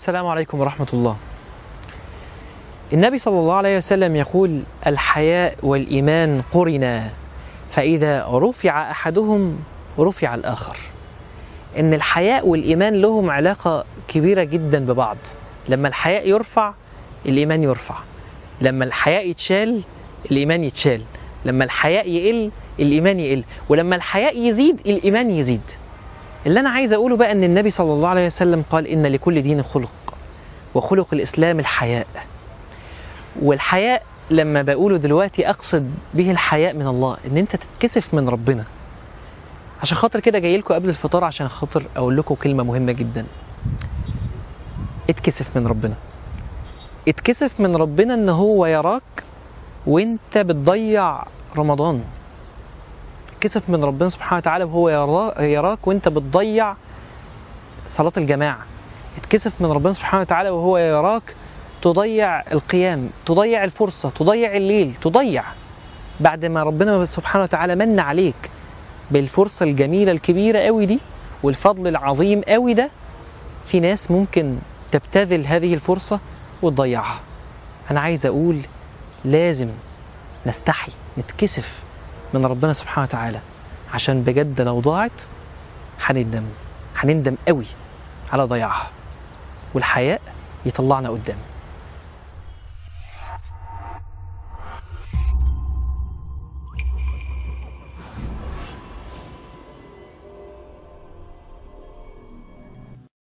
السلام عليكم ورحمة الله. النبي صلى الله عليه وسلم يقول: الحياء والإيمان قرنا فإذا رفع أحدهم رفع الآخر. إن الحياء والإيمان لهم علاقة كبيرة جدا ببعض. لما الحياء يرفع الإيمان يرفع. لما الحياء يتشال الإيمان يتشال. لما الحياء يقل الإيمان يقل. ولما الحياء يزيد الإيمان يزيد. اللي أنا عايز أقوله بقى إن النبي صلى الله عليه وسلم قال إن لكل دين خلق وخلق الإسلام الحياء والحياء لما بقوله دلوقتي أقصد به الحياء من الله إن أنت تتكسف من ربنا عشان خاطر كده جاي لكم قبل الفطار عشان خاطر أقول لكم كلمة مهمة جدا اتكسف من ربنا اتكسف من ربنا إن هو يراك وأنت بتضيع رمضان اتكسف من ربنا سبحانه وتعالى وهو يرا- يراك وانت بتضيع صلاة الجماعة اتكسف من ربنا سبحانه وتعالى وهو يراك تضيع القيام تضيع الفرصة تضيع الليل تضيع بعد ما ربنا سبحانه وتعالى من عليك بالفرصة الجميلة الكبيرة قوي دي والفضل العظيم قوي ده في ناس ممكن تبتذل هذه الفرصة وتضيعها أنا عايز أقول لازم نستحي نتكسف من ربنا سبحانه وتعالى عشان بجد لو ضاعت هنندم هنندم قوي على ضياعها والحياء يطلعنا قدام